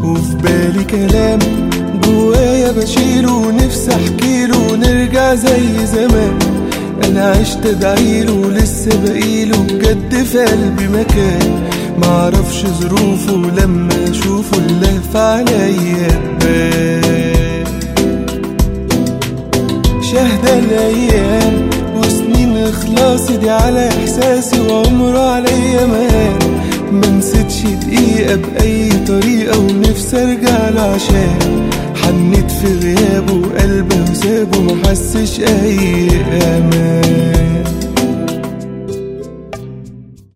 وفي بالي كلام جوايا بشيله ونفسي احكيله ونرجع زي زمان انا عشت ادعيله لسه بقيله بجد في قلبي مكان معرفش ظروفه لما اشوفه اللهف عليا تبان شهدة الايام وسنين اخلاصي دي على احساسي وعمره عليا مان ما نسيتش دقيقة بأي طريقة ونفسي ارجع له عشان حنيت في غيابه وقلبه وسابه محسش اي امان